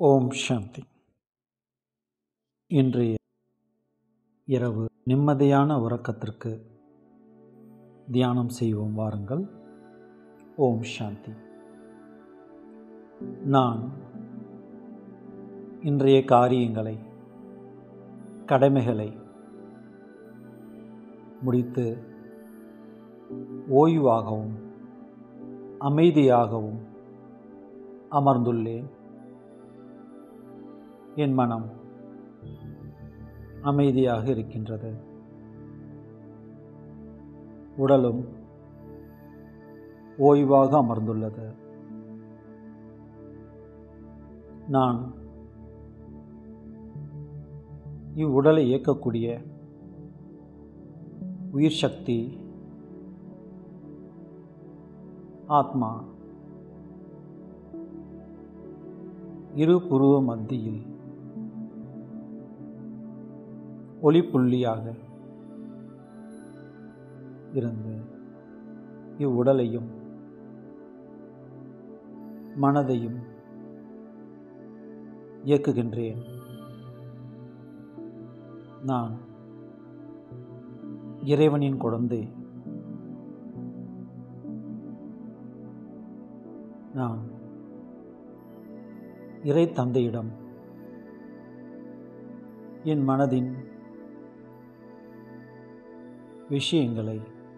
ஓம் சாந்தி இன்றைய இரவு நிம்மதியான உறக்கத்திற்கு தியானம் செய்வோம் வாருங்கள் ஓம் சாந்தி நான் இன்றைய காரியங்களை கடமைகளை முடித்து ஓய்வாகவும் அமைதியாகவும் அமர்ந்துள்ளேன் என் மனம் அமைதியாக இருக்கின்றது உடலும் ஓய்வாக அமர்ந்துள்ளது நான் இவ்வுடலை இயக்கக்கூடிய உயிர் சக்தி ஆத்மா இரு புருவ மத்தியில் ஒளிப்புள்ளியாக இருந்து இவ்வுடலையும் மனதையும் இயக்குகின்றேன் நான் இறைவனின் குழந்தை நான் இறை தந்தையிடம் என் மனதின் விஷயங்களை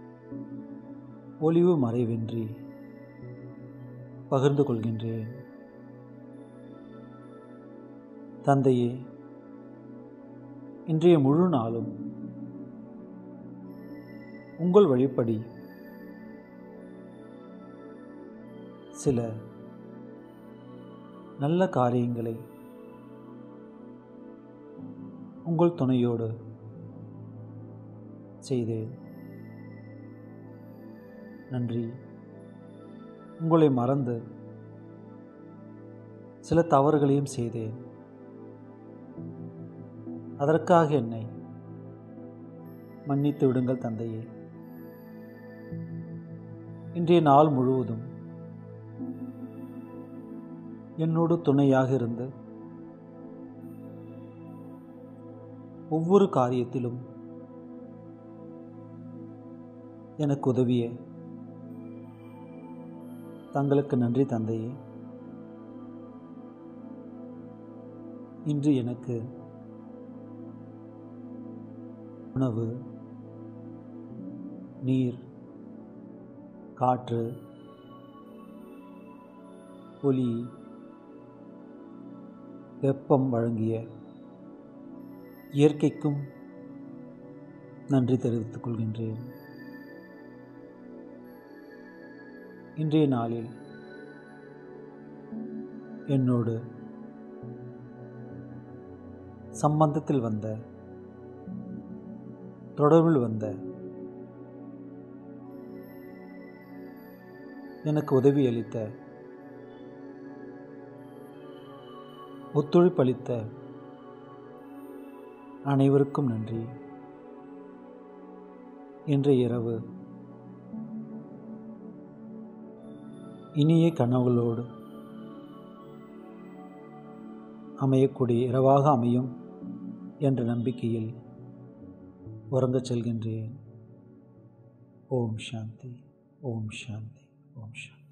ஒளிவு மறைவின்றி பகிர்ந்து கொள்கின்றேன் தந்தையே இன்றைய முழு நாளும் உங்கள் வழிப்படி சில நல்ல காரியங்களை உங்கள் துணையோடு செய்தேன் நன்றி உங்களை மறந்து சில தவறுகளையும் செய்தேன் அதற்காக என்னை மன்னித்து விடுங்கள் தந்தையே இன்றைய நாள் முழுவதும் என்னோடு துணையாக இருந்து ஒவ்வொரு காரியத்திலும் எனக்கு உதவிய தங்களுக்கு நன்றி தந்தையே இன்று எனக்கு உணவு நீர் காற்று ஒலி வெப்பம் வழங்கிய இயற்கைக்கும் நன்றி தெரிவித்துக் கொள்கின்றேன் இன்றைய நாளில் என்னோடு சம்பந்தத்தில் வந்த தொடர்பில் வந்த எனக்கு உதவி அளித்த ஒத்துழைப்பளித்த அனைவருக்கும் நன்றி இன்றைய இரவு இனிய கனவுகளோடு அமையக்கூடிய இரவாக அமையும் என்ற நம்பிக்கையில் உறங்கச் செல்கின்றேன் ஓம் சாந்தி ஓம் சாந்தி ஓம் சாந்தி